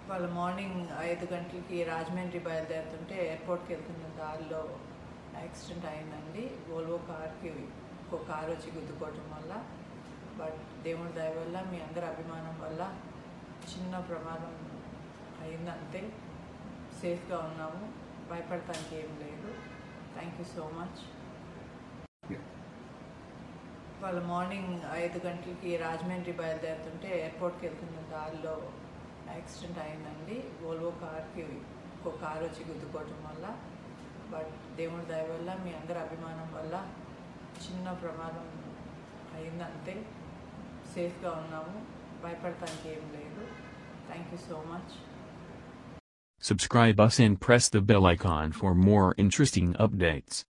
వాళ్ళ మార్నింగ్ ఐదు గంటలకి రాజమండ్రి బయలుదేరుతుంటే ఎయిర్పోర్ట్కి వెళ్తున్న దారిలో యాక్సిడెంట్ అయిందండి వోల్వో కార్కి ఒక కార్ వచ్చి గుద్దుకోవటం వల్ల బట్ దేవుడి దయ వల్ల మీ అందరి అభిమానం వల్ల చిన్న ప్రమాదం అయిందంతే సేఫ్గా ఉన్నాము భయపడటానికి ఏం లేదు థ్యాంక్ యూ సో మచ్ వాళ్ళ మార్నింగ్ ఐదు గంటలకి రాజమండ్రి బయలుదేరుతుంటే ఎయిర్పోర్ట్కి వెళ్తున్న దారిలో యాక్సిడెంట్ అయిందండి వోల్వో కార్కి ఒక కార్ వచ్చి గుద్దుకోవటం వల్ల బట్ దేవుడి దయ వల్ల మీ అందరి అభిమానం వల్ల చిన్న ప్రమాదం అయిందంతే సేఫ్గా ఉన్నాము భయపడటానికి ఏం లేదు thank you so much Subscribe us and press the bell icon for more interesting updates.